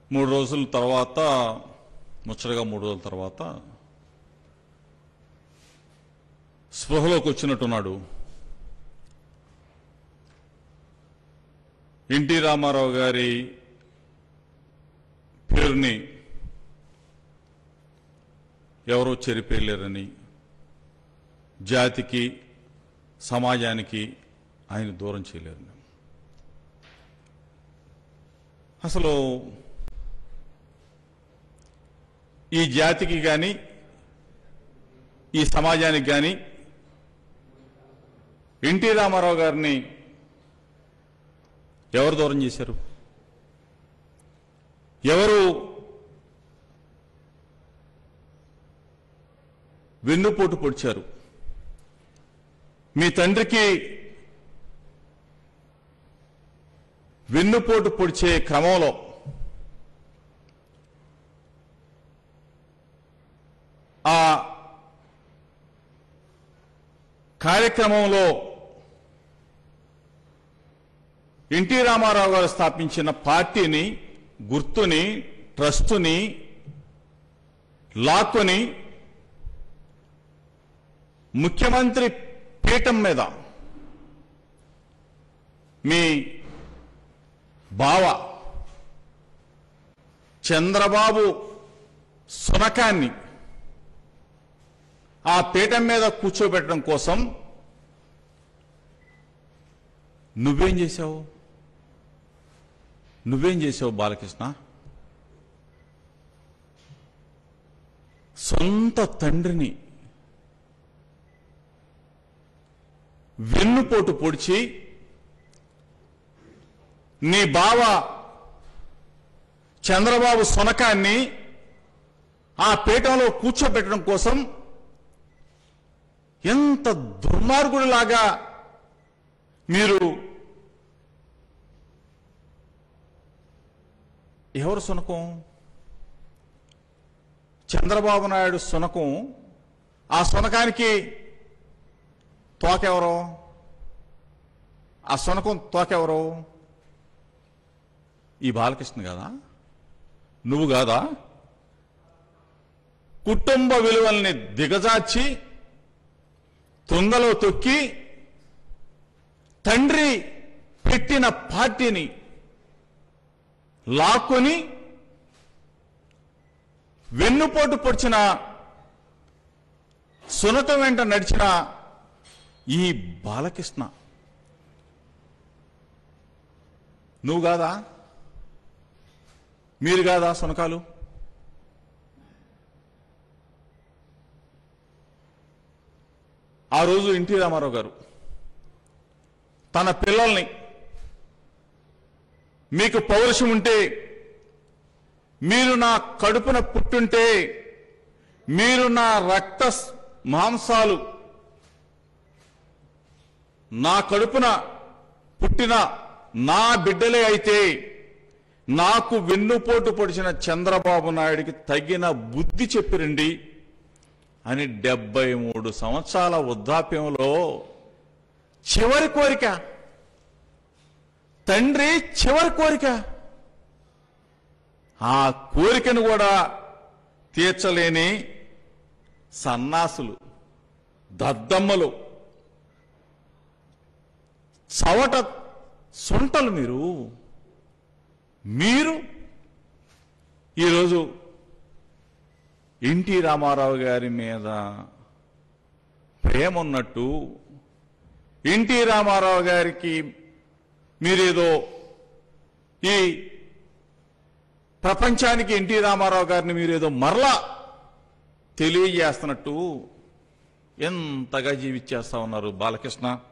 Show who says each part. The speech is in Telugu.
Speaker 1: మూడు రోజుల తర్వాత ముచ్చటగా మూడు రోజుల తర్వాత స్పృహలోకి వచ్చినట్టున్నాడు ఎన్టీ రామారావు గారి పేరుని ఎవరో చెరిపేయలేరని జాతికి సమాజానికి ఆయన దూరం చేయలేరని అసలు ఈ జాతికి కానీ ఈ సమాజానికి కానీ ఎన్టీ రామారావు గారిని ఎవరు దూరం చేశారు ఎవరు వెన్నుపోటు పొడిచారు మీ తండ్రికి వెన్నుపోటు పొడిచే క్రమంలో ఆ కార్యక్రమంలో ఎన్టీ రామారావు గారు స్థాపించిన పార్టీని గుర్తుని ట్రస్టుని లాక్కొని ముఖ్యమంత్రి పీఠం మీద మీ బావ చంద్రబాబు సునకాన్ని ఆ పీఠం మీద కూర్చోబెట్టడం కోసం నువ్వేం చేశావు నువ్వేం చేసావు బాలకృష్ణ సొంత తండ్రిని వెన్నుపోటు పొడిచి నీ బావ చంద్రబాబు సొనకాన్ని ఆ పీఠంలో కూర్చోబెట్టడం కోసం ఎంత దుర్మార్గుడిలాగా మీరు ఎవరు సునకం చంద్రబాబు నాయుడు సునకం ఆ సునకానికి తోకెవరు ఆ సునకం తోకెవరు ఈ బాలకృష్ణ కాదా నువ్వు కాదా కుటుంబ విలువల్ని దిగజార్చి తుంగలో తొక్కి తండ్రి పెట్టిన పార్టీని లాక్కొని వెన్నుపోటు పొడిచిన సునత వెంట నడిచిన ఈ బాలకృష్ణ నువ్వు కాదా మీరు కాదా సునకాలు ఆ రోజు ఎన్టీ రామారావు గారు తన పిల్లల్ని మీకు పౌరుషం ఉంటే మీరు నా కడుపున పుట్టుంటే మీరు నా రక్త స్- మాంసాలు నా కడుపున పుట్టిన నా బిడ్డలే అయితే నాకు వెన్నుపోటు పొడిచిన చంద్రబాబు నాయుడికి తగిన బుద్ధి చెప్పిరండి అని డెబ్బై మూడు సంవత్సరాల వృద్ధాప్యంలో చివరి కోరిక తండ్రి చివరి కోరిక ఆ కోరికను కూడా తీర్చలేని సన్నాసులు దద్దమ్మలు చవట సొంటలు మీరు మీరు ఈరోజు ఎన్టీ రామారావు గారి మీద ప్రేమ ఉన్నట్టు ఎన్టీ రామారావు గారికి మీరేదో ఈ ప్రపంచానికి ఎన్టీ రామారావు గారిని మీరేదో మరలా తెలియజేస్తున్నట్టు ఎంతగా జీవించేస్తా ఉన్నారు బాలకృష్ణ